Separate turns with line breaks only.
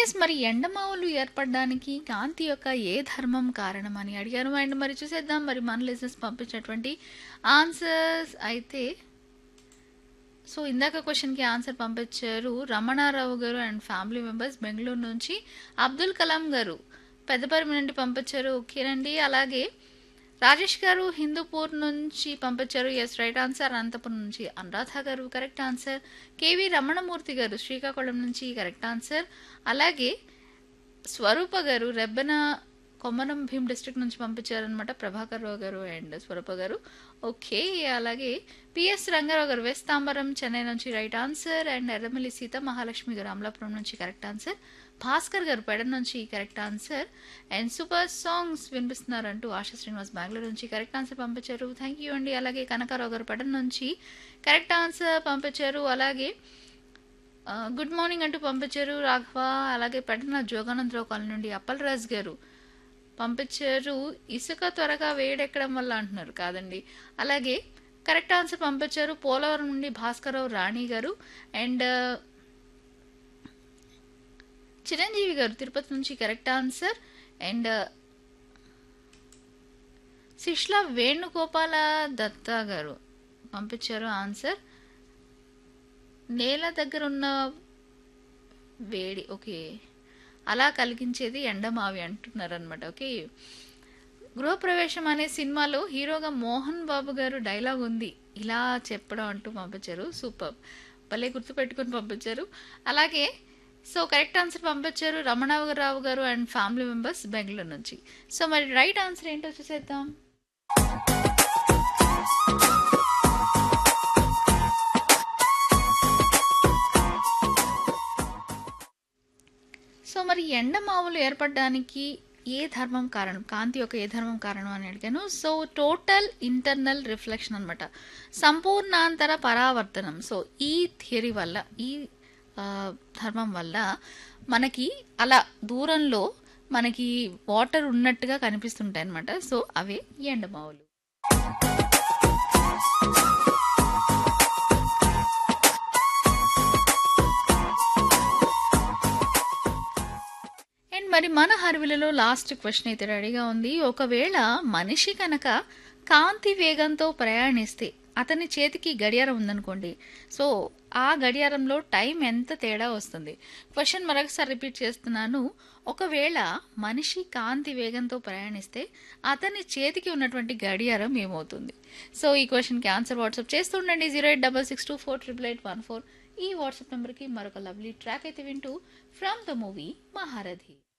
yes మరి ఎండమావులు ఏర్పడడానికి కాంతి యొక్క ఏ ధర్మం కారణం అని అడిగారు అండ్ మరి చూసేద్దాం మరి మన లిజనర్స్ పంపించినటువంటి ఆన్సర్స్ అయితే సో ఇందాక క్వశ్చన్కి ఆన్సర్ పంపించారు రమణారావు గారు అండ్ ఫ్యామిలీ మెంబర్స్ బెంగళూరు నుంచి అబ్దుల్ కలాం గారు పెద్దపరిమి నుండి పంపించారు ఓకేనండి అలాగే రాజేష్ గారు హిందూపూర్ నుంచి పంపించారు ఎస్ రైట్ ఆన్సర్ అనంతపురం నుంచి అనురాధ గారు కరెక్ట్ ఆన్సర్ కేవి రమణమూర్తి గారు శ్రీకాకుళం నుంచి కరెక్ట్ ఆన్సర్ అలాగే స్వరూప గారు రెబ్బన కొమ్మరం భీమ్ డిస్ట్రిక్ట్ నుంచి పంపించారనమాట ప్రభాకర్ రావు గారు అండ్ స్వరూప గారు ఓకే అలాగే పిఎస్ రంగారావు గారు వెస్ట్ తాంబరం చెన్నై నుంచి right answer and Erramalli Seetha Mahalakshmi గారు అమలాపురం నుంచి కరెక్ట్ ఆన్సర్ భాస్కర్ గారు పెడ నుంచి correct answer and super songs వినిపిస్తున్నారంటూ ఆశా శ్రీనివాస్ బెంగళూరు నుంచి కరెక్ట్ ఆన్సర్ పంపించారు థ్యాంక్ యూ అండి అలాగే కనకారావు గారు పెడ నుంచి కరెక్ట్ ఆన్సర్ పంపించారు అలాగే ఆ, గుడ్ మార్నింగ్ అంటూ పంపించారు రాఘవ అలాగే పెడన జోగానందరావు కాలనీ నుండి అప్పలరాజ్ గారు పంపించారు ఇసుక త్వరగా వేడెక్కడం వల్ల అంటున్నారు కాదండి అలాగే కరెక్ట్ ఆన్సర్ పంపించారు పోలవరం నుండి భాస్కరరావు రాణి గారు అండ్ చిరంజీవి గారు తిరుపతి నుంచి correct answer and Sishla Venugopala Datta గారు పంపించారు ఆన్సర్ నేల దగ్గర ఉన్న వేడి ఓకే అలా కలిగించేది ఎండమావి అంటున్నారు అనమాట ఓకే గృహప్రవేశం అనే సినిమాలో హీరోగా మోహన్ బాబు గారు డైలాగ్ ఉంది ఇలా చెప్పడం అంటూ పంపించారు సూపర్ భలే గుర్తుపెట్టుకుని పంపించారు అలాగే సో కరెక్ట్ ఆన్సర్ పంపించారు రమణారావు గారు అండ్ ఫ్యామిలీ మెంబర్స్ బెంగళూరు నుంచి సో మరి రైట్ ఆన్సర్ ఏంటో చూసేద్దాం సో మరి ఎండమావులు ఏర్పడడానికి ఏ ధర్మం కారణం కాంతి యొక్క ఏ ధర్మం కారణం అని అడిగాను సో టోటల్ ఇంటర్నల్ రిఫ్లెక్షన్ అనమాట సంపూర్ణాంతర పరావర్తనం సో ఈ థియరీ వల్ల ఈ ఆ, ధర్మం వల్ల మనకి అలా దూరంలో మనకి వాటర్ ఉన్నట్టుగా కనిపిస్తుంటాయి అనమాట సో అవే ఎండమావులు అండ్ మరి మన హర్విలలో లాస్ట్ క్వశ్చన్ అయితే రెడీగా ఉంది ఒకవేళ మనిషి కనుక కాంతి వేగంతో ప్రయాణిస్తే అతని చేతికి గడియారం ఉందనుకోండి సో ఆ గడియారంలో టైం ఎంత తేడా వస్తుంది క్వశ్చన్ మరొకసారి రిపీట్ చేస్తున్నాను ఒకవేళ మనిషి కాంతి వేగంతో ప్రయాణిస్తే అతని చేతికి ఉన్నటువంటి గడియారం ఏమవుతుంది సో ఈ క్వశ్చన్కి ఆన్సర్ వాట్సాప్ చేస్తూ ఉండండి zero eight double six two four triple eight one four ఈ వాట్సాప్ నెంబర్కి మరొక లవ్లీ ట్రాక్ అయితే వింటూ ఫ్రమ్ ద మూవీ మహారథి